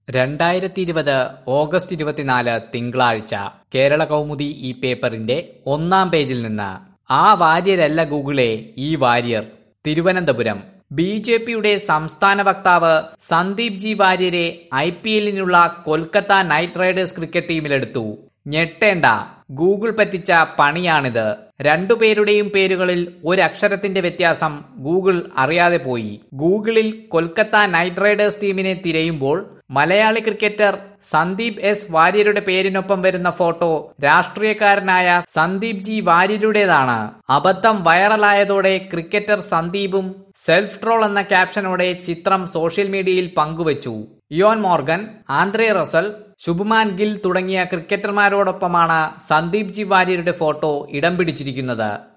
രണ്ടായിരത്തി ഇരുപത് ഓഗസ്റ്റ് ഇരുപത്തിനാല് തിങ്കളാഴ്ച കേരള കൗമുദി ഈ പേപ്പറിന്റെ ഒന്നാം പേജിൽ നിന്ന് ആ വാര്യരല്ല ഗൂഗിളെ ഈ വാര്യർ തിരുവനന്തപുരം ബി ജെ പിയുടെ സംസ്ഥാന വക്താവ് സന്ദീപ് ജി വാര്യരെ ഐ പി എല്ലിനുള്ള കൊൽക്കത്ത നൈറ്റ് റൈഡേഴ്സ് ക്രിക്കറ്റ് ടീമിലെടുത്തു ഞെട്ടേണ്ട ഗൂഗിൾ പറ്റിച്ച പണിയാണിത് രണ്ടുപേരുടെയും പേരുകളിൽ ഒരക്ഷരത്തിന്റെ വ്യത്യാസം ഗൂഗിൾ അറിയാതെ പോയി ഗൂഗിളിൽ കൊൽക്കത്ത നൈറ്റ് റൈഡേഴ്സ് ടീമിനെ തിരയുമ്പോൾ മലയാളി ക്രിക്കറ്റർ സന്ദീപ് എസ് വാര്യരുടെ പേരിനൊപ്പം വരുന്ന ഫോട്ടോ രാഷ്ട്രീയക്കാരനായ സന്ദീപ് ജി വാര്യരുടേതാണ് അബദ്ധം വൈറലായതോടെ ക്രിക്കറ്റർ സന്ദീപും സെൽഫ് ട്രോൾ എന്ന ക്യാപ്ഷനോടെ ചിത്രം സോഷ്യൽ മീഡിയയിൽ പങ്കുവച്ചു Eoin Morgan Andre Russell Shubman Gill തുടങ്ങിയ ക്രിക്കറ്റർമാരോടൊപ്പമാണ് സന്ദീപ് ജി വാര്യരുടെ ഫോട്ടോ ഇടം പിടിച്ചിരിക്കുന്നത്